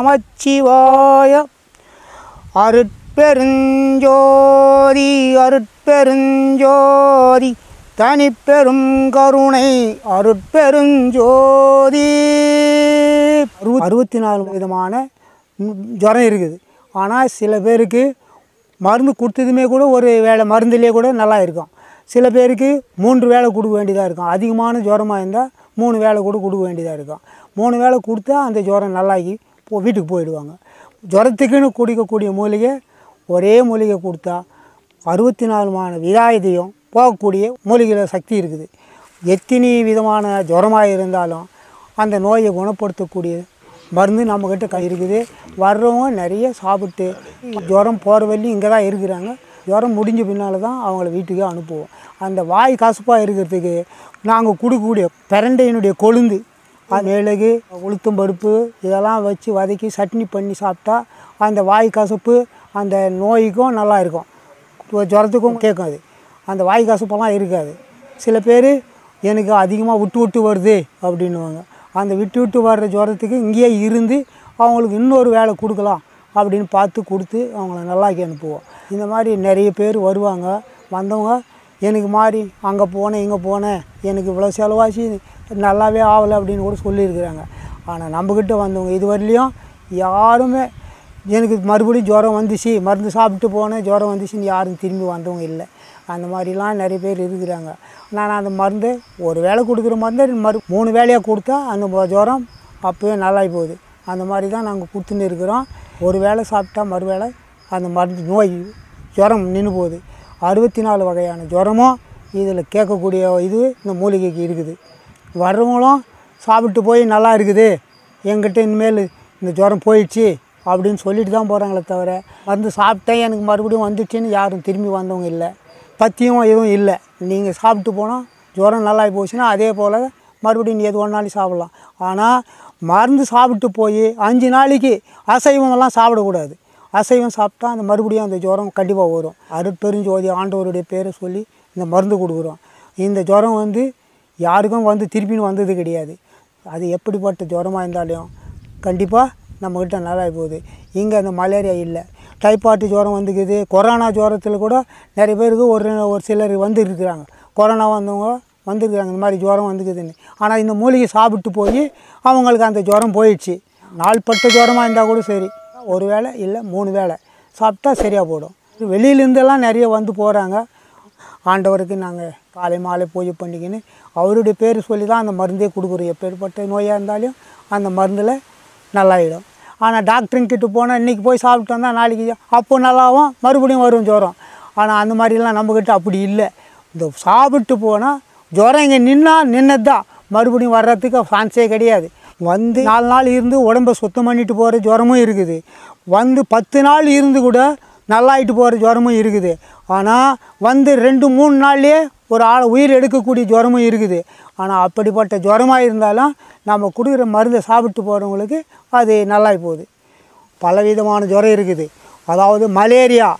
நமச்சிவாய அருட்பெருஞ்சோதி அருட்பெருஞ்சோதி தனிப்பெரும் கருணை அருட்பெருஞ்சோதி அறுபத் அறுபத்தி நாலு விதமான ம், ஜுரம் இருக்குது ஆனால் சில பேருக்கு மருந்து கொடுத்ததுமே கூட ஒரு வேளை மருந்துலேயே கூட நல்லா இருக்கும் சில பேருக்கு மூன்று வேளை கொடுக்க வேண்டியதாக இருக்கும் அதிகமான ஜுரமாக இருந்தால் மூணு வேளை கூட கொடுக்க வேண்டியதாக இருக்கும் மூணு வேளை கொடுத்தா அந்த ஜுரம் நல்லாகி போ வீட்டுக்கு போயிடுவாங்க ஜுரத்துக்குன்னு குடிக்கக்கூடிய மூலிகை ஒரே மூலிகை கொடுத்தா அறுபத்தி நாலுமான விதாயதையும் போகக்கூடிய மூலிகையில் சக்தி இருக்குது எத்தனை விதமான ஜுரமாக இருந்தாலும் அந்த நோயை குணப்படுத்தக்கூடிய மருந்து நம்மக்கிட்ட க இருக்குது வர்றவங்க நிறைய சாப்பிட்டு ஜுரம் போகிற வரையும் இங்கே தான் இருக்கிறாங்க ஜுரம் முடிஞ்ச பின்னால் தான் அவங்கள வீட்டுக்கே அனுப்புவோம் அந்த வாய் கசப்பாக இருக்கிறதுக்கு நாங்கள் கொடுக்கக்கூடிய பிரண்டையினுடைய கொழுந்து அது மிளகு உளுத்தம் பருப்பு இதெல்லாம் வச்சு வதக்கி சட்னி பண்ணி சாப்பிட்டா அந்த வாய் கசப்பு அந்த நோய்க்கும் நல்லா இருக்கும் ஜுரத்துக்கும் கேட்கும் அது அந்த வாய் கசப்பெல்லாம் இருக்காது சில பேர் எனக்கு அதிகமாக விட்டு விட்டு வருது அப்படின்னுவாங்க அந்த விட்டு விட்டு வர்ற ஜுரத்துக்கு இங்கேயே இருந்து அவங்களுக்கு இன்னொரு வேலை கொடுக்கலாம் அப்படின்னு பார்த்து கொடுத்து அவங்கள நல்லாக்கி அனுப்புவோம் இந்த மாதிரி நிறைய பேர் வருவாங்க வந்தவங்க எனக்கு மாதிரி அங்கே போனேன் இங்கே போனேன் எனக்கு இவ்வளோ செலவாச்சு நல்லாவே ஆகலை அப்படின்னு கூட சொல்லியிருக்கிறாங்க ஆனால் நம்மக்கிட்ட வந்தவங்க இது வரலையும் யாருமே எனக்கு மறுபடியும் ஜுரம் வந்துச்சு மருந்து சாப்பிட்டு போனேன் ஜுரம் வந்துச்சுன்னு யாரும் திரும்பி வந்தவங்க இல்லை அந்த மாதிரிலாம் நிறைய பேர் இருக்கிறாங்க நான் அந்த மருந்து ஒரு வேளை கொடுக்குற மருந்தை மறு மூணு வேலையாக கொடுத்தா அந்த ம- ஜுரம் அப்போவே நல்லாகி போகுது அந்த மாதிரி தான் நாங்கள் கொடுத்துன்னு இருக்கிறோம் ஒரு வேளை சாப்பிட்டா மறுவேளை அந்த மருந்து நோய் ஜுரம் நின்று போகுது அறுபத்தி நாலு வகையான ஜுரமும் இதில் கேட்கக்கூடிய இது இந்த மூலிகைக்கு இருக்குது வர்றவங்களும் சாப்பிட்டு போய் நல்லா இருக்குது என்கிட்ட இனிமேல் இந்த ஜுரம் போயிடுச்சு அப்படின்னு சொல்லிட்டு தான் போகிறாங்களே தவிர வந்து சாப்பிட்டேன் எனக்கு மறுபடியும் வந்துச்சுன்னு யாரும் திரும்பி வந்தவங்க இல்லை பத்தியும் எதுவும் இல்லை நீங்கள் சாப்பிட்டு போனால் ஜுரம் நல்லா போச்சுன்னா அதே போல் மறுபடியும் நீ எது ஒன்றாலும் சாப்பிட்லாம் ஆனால் மருந்து சாப்பிட்டு போய் அஞ்சு நாளைக்கு அசைவமெல்லாம் சாப்பிடக்கூடாது அசைவம் சாப்பிட்டா அந்த மறுபடியும் அந்த ஜுரம் கண்டிப்பாக வரும் அருட்பெருஞ்சோதி ஆண்டவருடைய பேரை சொல்லி இந்த மருந்து கொடுக்குறோம் இந்த ஜுரம் வந்து யாருக்கும் வந்து திருப்பின்னு வந்தது கிடையாது அது எப்படிப்பட்ட ஜுரமாக இருந்தாலும் கண்டிப்பாக நம்மக்கிட்ட நல்லா போகுது இங்கே அந்த மலேரியா இல்லை டைபாய்டு ஜுரம் வந்துக்குது கொரோனா ஜுரத்தில் கூட நிறைய பேருக்கு ஒரு ஒரு சிலர் வந்து இருக்கிறாங்க கொரோனா வந்தவங்க வந்துருக்குறாங்க இந்த மாதிரி ஜுரம் வந்துக்குதுன்னு ஆனால் இந்த மூலிகை சாப்பிட்டு போய் அவங்களுக்கு அந்த ஜுரம் போயிடுச்சு நாள்பட்ட ஜுரமாக இருந்தால் கூட சரி ஒரு வேளை இல்லை மூணு வேளை சாப்பிட்டா சரியாக போயிடும் வெளியிலேருந்தெல்லாம் நிறைய வந்து போகிறாங்க ஆண்டவருக்கு நாங்கள் காலை மாலை பூஜை பண்ணிக்கின்னு அவருடைய பேர் சொல்லி தான் அந்த மருந்தே கொடுக்குறோம் எப்பேற்பட்ட நோயாக இருந்தாலும் அந்த மருந்தில் நல்லாயிடும் ஆனால் டாக்டருங்க கிட்ட போனால் இன்றைக்கி போய் சாப்பிட்டு வந்தால் நாளைக்கு அப்போ நல்லாவும் மறுபடியும் வரும் ஜுரம் ஆனால் அந்த மாதிரிலாம் நம்மக்கிட்ட அப்படி இல்லை இந்த சாப்பிட்டு போனால் ஜுரம் இங்கே நின்னா நின்னது தான் மறுபடியும் வர்றதுக்கு சான்ஸே கிடையாது வந்து நாலு நாள் இருந்து உடம்ப சுத்தம் பண்ணிட்டு போகிற ஜுரமும் இருக்குது வந்து பத்து நாள் இருந்து கூட நல்லாயிட்டு போகிற ஜுரமும் இருக்குது ஆனால் வந்து ரெண்டு மூணு நாள்லேயே ஒரு ஆளை உயிர் எடுக்கக்கூடிய ஜுரமும் இருக்குது ஆனால் அப்படிப்பட்ட ஜுரமாக இருந்தாலும் நம்ம கொடுக்குற மருந்தை சாப்பிட்டு போகிறவங்களுக்கு அது நல்லாகி போகுது பலவிதமான ஜுரம் இருக்குது அதாவது மலேரியா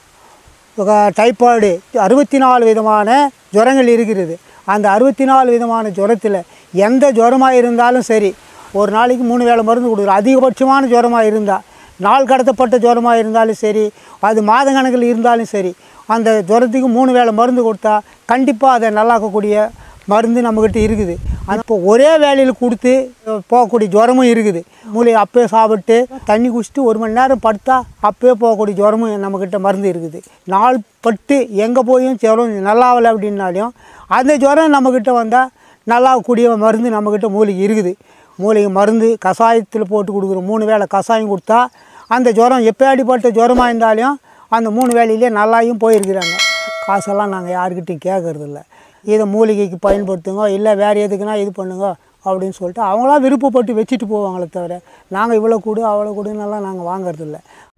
டைபாய்டு அறுபத்தி நாலு விதமான ஜுரங்கள் இருக்கிறது அந்த அறுபத்தி நாலு விதமான ஜுரத்தில் எந்த ஜுரமாக இருந்தாலும் சரி ஒரு நாளைக்கு மூணு வேளை மருந்து கொடுக்குறோம் அதிகபட்சமான ஜுரமாக இருந்தால் நாள் கடத்தப்பட்ட ஜுரமாக இருந்தாலும் சரி அது மாதக்கணக்கில் இருந்தாலும் சரி அந்த ஜுரத்துக்கு மூணு வேளை மருந்து கொடுத்தா கண்டிப்பாக அதை நல்லாக்கக்கூடிய மருந்து நம்மக்கிட்ட இருக்குது அது இப்போ ஒரே வேலையில் கொடுத்து போகக்கூடிய ஜுரமும் இருக்குது மூலிகை அப்பயே சாப்பிட்டு தண்ணி குடிச்சிட்டு ஒரு மணி நேரம் படுத்தா அப்பயே போகக்கூடிய ஜுரமும் நம்மக்கிட்ட மருந்து இருக்குது நாள் பட்டு எங்கே போயும் ஜுரம் நல்லாவலை அப்படின்னாலையும் அந்த ஜுரம் நம்மக்கிட்ட வந்தால் நல்லாக்கூடிய மருந்து நம்மக்கிட்ட மூலிகை இருக்குது மூலிகை மருந்து கஷாயத்தில் போட்டு கொடுக்குற மூணு வேளை கஷாயம் கொடுத்தா அந்த ஜுரம் எப்படிப்பட்ட ஜுரமாக இருந்தாலும் அந்த மூணு வேலையிலே நல்லாயும் போயிருக்கிறாங்க காசெல்லாம் நாங்கள் யாருக்கிட்டையும் கேட்கறதில்ல இதை மூலிகைக்கு பயன்படுத்துங்க இல்லை வேறு எதுக்குன்னா இது பண்ணுங்க அப்படின்னு சொல்லிட்டு அவங்களா விருப்பப்பட்டு வச்சுட்டு போவாங்களே தவிர நாங்கள் இவ்வளோ கொடு அவ்வளோ கொடுன்னெல்லாம் நாங்கள் வாங்குறதில்ல